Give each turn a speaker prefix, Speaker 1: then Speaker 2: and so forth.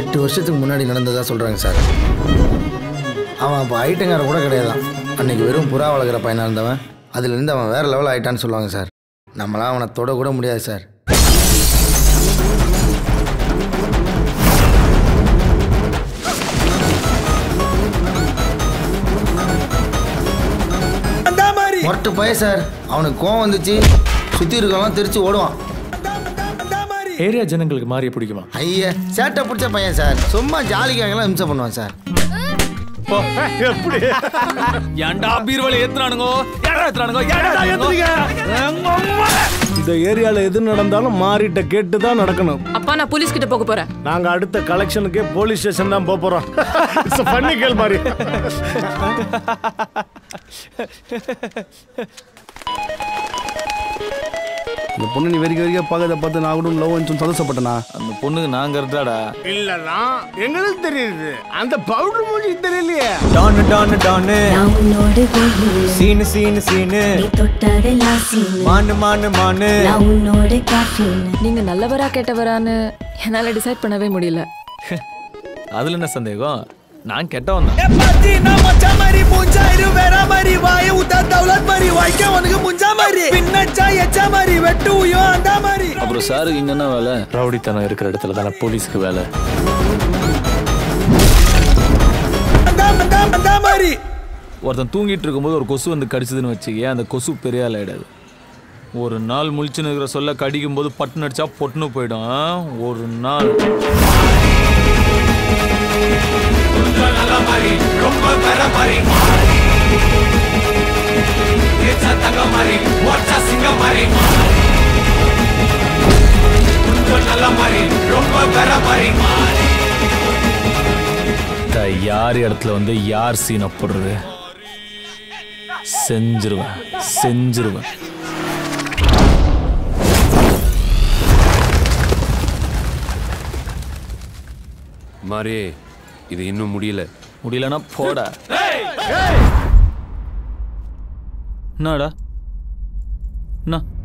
Speaker 1: எட்டு வருஷத்துக்கு முன்னாடி நடந்ததா சொல்கிறாங்க சார் அவன் அப்போ ஐட்டங்கார கூட கிடையாதான் அன்னைக்கு வெறும் புறா வளர்க்குற பையனாக இருந்தவன் அதுலேருந்து அவன் வேறு லெவல் ஆயிட்டான்னு சொல்லுவாங்க சார் நம்மளாம் அவனை தொட கூட முடியாது சார் மொரட்டு பைய சார் அவனுக்கு கோவம் வந்துச்சு சுற்றி இருக்கவங்களாம் தெரிச்சு ஓடுவான்
Speaker 2: ஏரியா ஜனங்களுக்கு மாறிய பிடிக்குமா
Speaker 1: ஐயா சேட்டை பிடிச்ச பையன் சார் சும்மா ஜாலிக்காகலாம் இம்சை பண்ணுவான் சார்
Speaker 3: எப்படி
Speaker 4: ஏன்டா பீர்வலை ஏத்துறானுங்கோ ஏடா ஏத்துறானுங்கோ ஏடா ஏத்துறீங்க
Speaker 3: இந்த ஏரியால எது நடந்தாலும் மாறிட்ட கேட்டு தான் நடக்கணும்
Speaker 5: அப்பா நான் போலீஸ் கிட்ட போக போறேன்
Speaker 3: நாங்க அடுத்த கலெக்ஷனுக்கே போலீஸ் ஸ்டேஷன் தான் போக போறோம் பண்ணி கேள் மாதிரி
Speaker 6: இந்த பொண்ணு நீ வெறிக்க வெறிக்க பார்க்கறத பார்த்து நான் கூட லவ் சொல்லி சந்தோஷப்பட்டேனா
Speaker 4: அந்த பொண்ணுக்கு நாங்க இருந்தாடா
Speaker 3: இல்லனா எங்களுக்கு தெரியுது அந்த பவுடர் மூஞ்சி தெரியலையே
Speaker 7: டானு டானு டானு
Speaker 8: நான் உன்னோடு கோயில்
Speaker 7: சீனு சீனு சீனு
Speaker 8: நீ தொட்டதெல்லாம் சீனு
Speaker 7: மானு மானு மானு
Speaker 8: நான் உன்னோட காஃபின்
Speaker 5: நீங்க நல்லவரா கெட்டவரான்னு என்னால டிசைட் பண்ணவே முடியல
Speaker 4: அதுல என்ன சந்தேகம் நான் கெட்டவன் தான் அப்புறம் சாருக்கு இங்க என்ன வேலை
Speaker 2: ரவுடித்தனம் இருக்கிற இடத்துல தானே போலீஸ்க்கு வேலை
Speaker 4: ஒருத்தன் தூங்கிட்டு இருக்கும்போது ஒரு கொசு வந்து கடிச்சதுன்னு வச்சுக்க அந்த கொசு பெரிய ஆள் ஆயிடாது ஒரு நாள் முழிச்சுன்னு இருக்கிற சொல்ல கடிக்கும் போது பட்டுன்னு அடிச்சா பொட்டுன்னு போயிடும் ஆ? ஒரு நாள் த- யார் இடத்துல வந்து யார் சீனை போடுறது செஞ்சிருவேன் செஞ்சிருவேன்
Speaker 9: மாறி இது இன்னும் முடியல
Speaker 4: முடியலன்னா போடா என்னடா என்ன